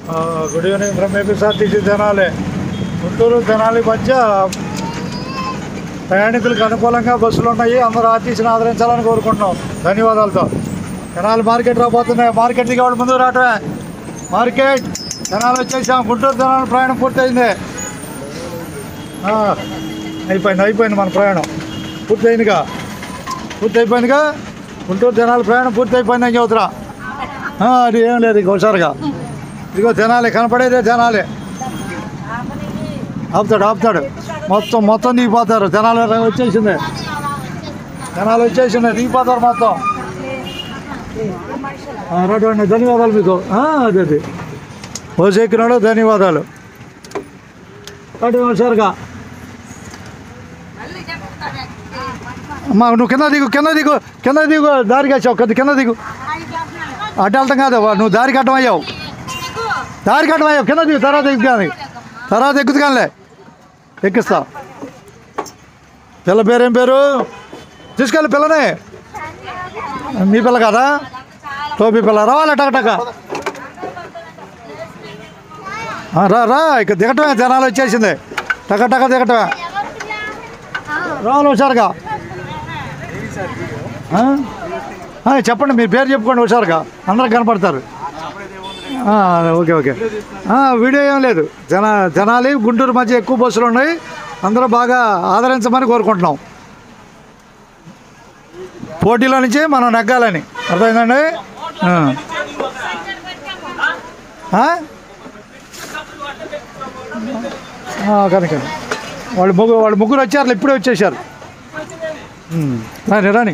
Good evening from APSRTC Tenali Guntur Tenali మధ్య ప్రయాణికులకు అనుకూలంగా బస్సులు ఉన్నాయి అందరూ ఆర్టీసీని ఆదరించాలని కోరుకుంటున్నాం ధన్యవాదాలతో తెనాలి మార్కెట్ రాబోతున్నాయి మార్కెట్ దిగి వాళ్ళు ముందుకు రావటమే మార్కెట్ తెనాలి వచ్చేసాం గుంటూరు తెనాలి ప్రయాణం పూర్తయింది ఆ, అయిపోయింది అయిపోయింది మన ప్రయాణం పూర్తయిందిగా పూర్తి అయిపోయిందిగా గుంటూరు తెనాలి ప్రయాణం పూర్తి అయిపోయిందని చెబుతున్నా ఆ, అది ఏం లేదు ఇక హుషారుగా ఇదిగో తినాలి కనపడేదే తినాలి ఆపుతాడు ఆపుతాడు మొత్తం మొత్తం దిగిపోతారు తెనాలి వచ్చేసింది తెనాలి వచ్చేసింది దిగిపోతారు మొత్తం ఆ, రండి రండి ధన్యవాదాలు మీకు ఆ, అదే అదే బస్సు ఎక్కినాడు ధన్యవాదాలు రండి హుషారుగా అమ్మా నువ్వు కింద దిగు కింద దిగు కింద దిగు దారికి వచ్చావు కొద్ది కింద దిగు అటు వెళ్తాం కాదు నువ్వు దారి కట్టం అయ్యావు దారి కట్టం అయ్యావు కింద దిగు తర్వాత ఎక్కు కానీ తర్వాత ఎక్కుతు కానిలే ఎక్కిస్తా పిల్ల పేరేం పేరు తీసుకెళ్ళి పిల్లనే మీ పిల్ల కదా టోపీ పిల్ల రావాలి టకటక ఆ, రా రా ఇక దిగటమే జనాలు వచ్చేసింది టక టక దిగటమే రావాలి హుషారుగా ఆ? ఆ, చెప్పండి మీ పేరు చెప్పుకోండి హుషారుగా అందరికి కనపడతారు ఆ, ఓకే ఓకే ఆ, వీడియో ఏం లేదు జన జనాలి గుంటూరు మధ్య ఎక్కువ బస్సులు ఉన్నాయి అందరూ బాగా ఆదరించమని కోరుకుంటున్నాం పోటీలో నుంచి మనం నెగ్గాలని అర్థమైందండి ఆ. ఆ? ఆ, కనుక వాళ్ళు ముగ్గురు వాళ్ళు ముగ్గురు వచ్చారు ఇప్పుడే వచ్చేసారు ఉమ్, రాని రాని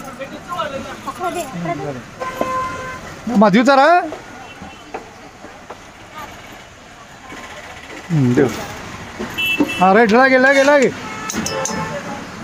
మా దిగుతారా ఉమ్, దిగు. ఆ, రైట్ ఇలాగే ఇలాగే ఇలాగే